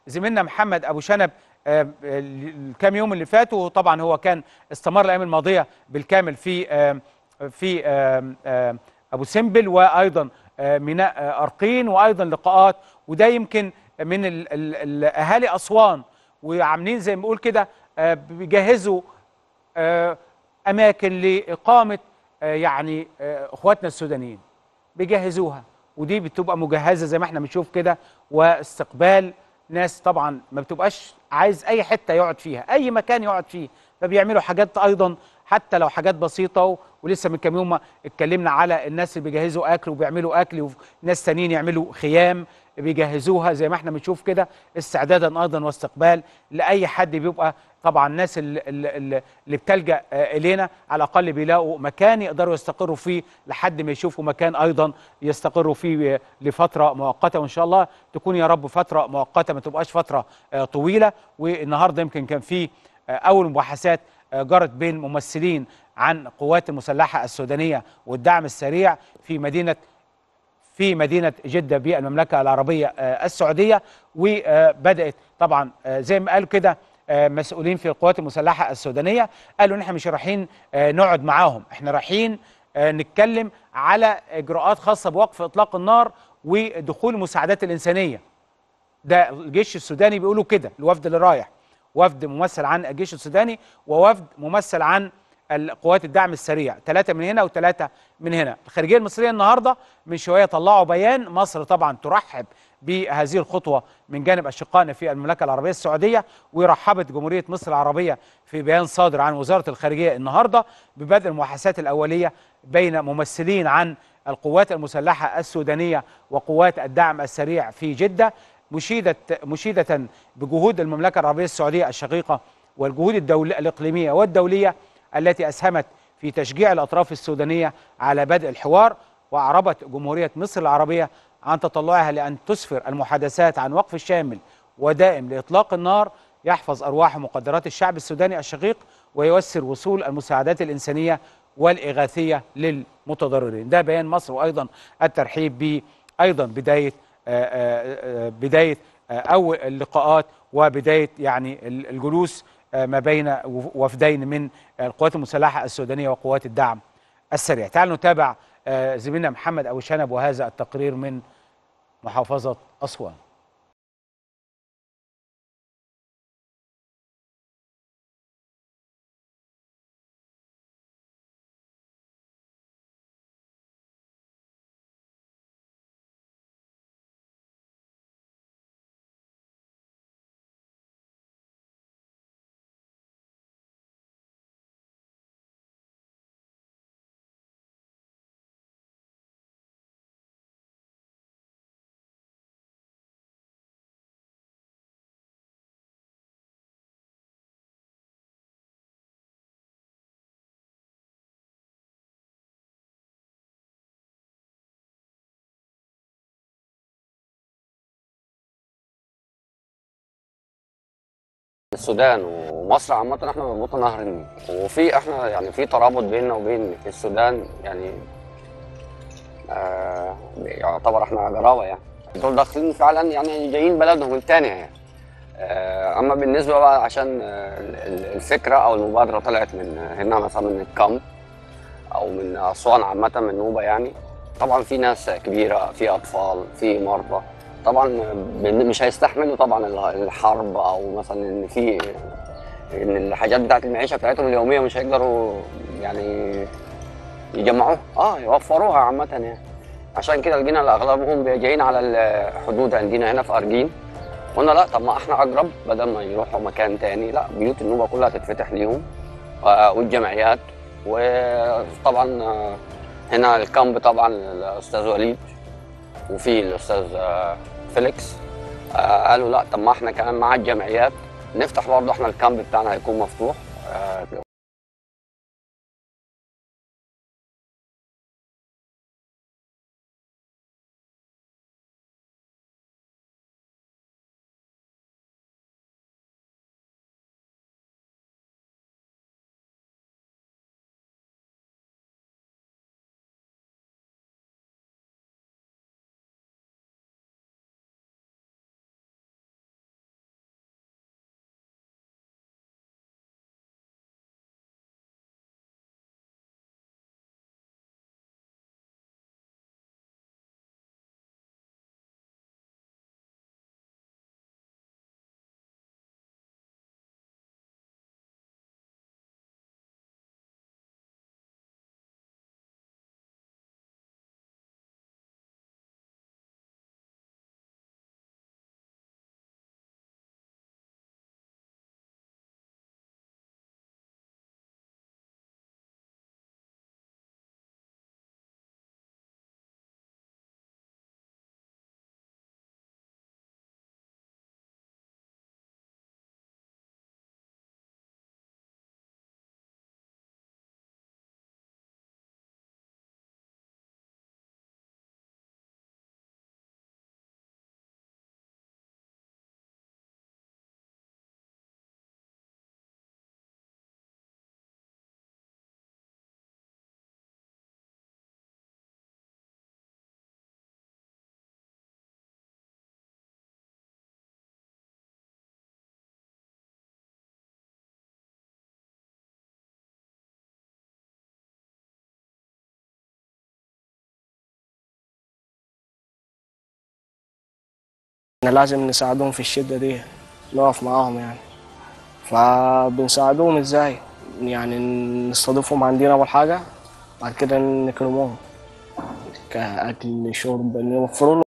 زميلنا محمد ابو شنب آه، الكام يوم اللي فاتوا طبعا هو كان استمر الايام الماضيه بالكامل في آه، في آه، آه، ابو سمبل وايضا آه، ميناء آه، ارقين وايضا لقاءات وده يمكن من ال- ال- ال- اهالي اسوان وعاملين زي ما بنقول كده آه، بيجهزوا آه، اماكن لاقامه آه، يعني آه، اخواتنا السودانيين بيجهزوها ودي بتبقى مجهزه زي ما احنا بنشوف كده واستقبال ناس طبعا ما بتبقاش عايز اي حته يقعد فيها اي مكان يقعد فيه فبيعملوا حاجات ايضا حتى لو حاجات بسيطه و... ولسه من كام يوم اتكلمنا على الناس اللي بيجهزوا اكل وبيعملوا اكل وناس تانيين يعملوا خيام بيجهزوها زي ما احنا بنشوف كده استعدادا ايضا واستقبال لاي حد بيبقى طبعا الناس اللي, اللي, اللي بتلجا آه، الينا على الاقل بيلاقوا مكان يقدروا يستقروا فيه لحد ما يشوفوا مكان ايضا يستقروا فيه آه، لفتره مؤقته وان شاء الله تكون يا رب فتره مؤقته ما تبقاش فتره آه، طويله والنهارده يمكن كان في آه، اول مباحثات آه، جرت بين ممثلين عن قوات المسلحه السودانيه والدعم السريع في مدينه في مدينة جدة بالمملكة العربية آه، السعودية وبدأت طبعا آه، زي ما قالوا كده آه، مسؤولين في القوات المسلحة السودانية قالوا ان احنا مش رايحين آه، نقعد معاهم احنا رايحين آه، نتكلم على اجراءات خاصة بوقف اطلاق النار ودخول المساعدات الانسانية ده الجيش السوداني بيقولوا كده الوفد اللي رايح وفد ممثل عن الجيش السوداني ووفد ممثل عن القوات الدعم السريع ثلاثة من هنا وثلاثة من هنا الخارجية المصرية النهاردة من شوية طلعوا بيان مصر طبعا ترحب بهذه الخطوة من جانب أشقائنا في المملكة العربية السعودية ورحبت جمهورية مصر العربية في بيان صادر عن وزارة الخارجية النهاردة ببدء المباحثات الأولية بين ممثلين عن القوات المسلحة السودانية وقوات الدعم السريع في جدة مشيدة مشيدة بجهود المملكة العربية السعودية الشقيقة والجهود الدول الإقليمية والدولية التي أسهمت في تشجيع الأطراف السودانية على بدء الحوار وأعربت جمهورية مصر العربية عن تطلعها لأن تسفر المحادثات عن وقف شامل ودائم لإطلاق النار يحفظ أرواح ومقدرات الشعب السوداني الشقيق وييسر وصول المساعدات الإنسانية والإغاثية للمتضررين ده بيان مصر وأيضا الترحيب ب أيضا بداية آه، آه، آه، بداية آه، أول اللقاءات وبداية يعني ال- الجلوس آه، ما بين وفدين من القوات المسلحة السودانية وقوات الدعم السريع تعالوا نتابع آه، زميلنا محمد أبو شنب وهذا التقرير من محافظة أسوان السودان ومصر عامة احنا مربوطة نهر النيل وفي احنا يعني في ترابط بيننا وبين السودان يعني آه يعتبر احنا جراوة يعني دول داخلين فعلا يعني جايين بلدهم التانية يعني آه اما بالنسبة بقى عشان آه، ال- ال- الفكرة او المبادرة طلعت من هنا مثلا من الكامب او من اسوان عامة من نوبة يعني طبعا في ناس كبيرة في اطفال في مرضى طبعا بن- مش هيستحملوا طبعا ال- الحرب او مثلا ان في ان الحاجات بتاعت المعيشه بتاعتهم اليوميه مش هيقدروا يعني يجمعوها اه يوفروها عامه يعني عشان كده لقينا اغلبهم جايين على الحدود عندنا هنا في ارجين قلنا لا طب ما احنا اقرب بدل ما يروحوا مكان تاني لا بيوت النوبه كلها تتفتح ليهم آه، والجمعيات وطبعا آه، هنا الكامب طبعا الاستاذ وليد وفي الاستاذ آه، فيليكس آه، قالوا لا طب ما احنا كمان مع الجمعيات نفتح برضه احنا الكامب بتاعنا هيكون مفتوح آه، احنا لازم نساعدهم في الشدة دي نقف معاهم يعني فبنساعدوهم ازاي يعني نستضيفهم عندنا اول حاجة بعد كده نكرموهم كأكل شرب نوفر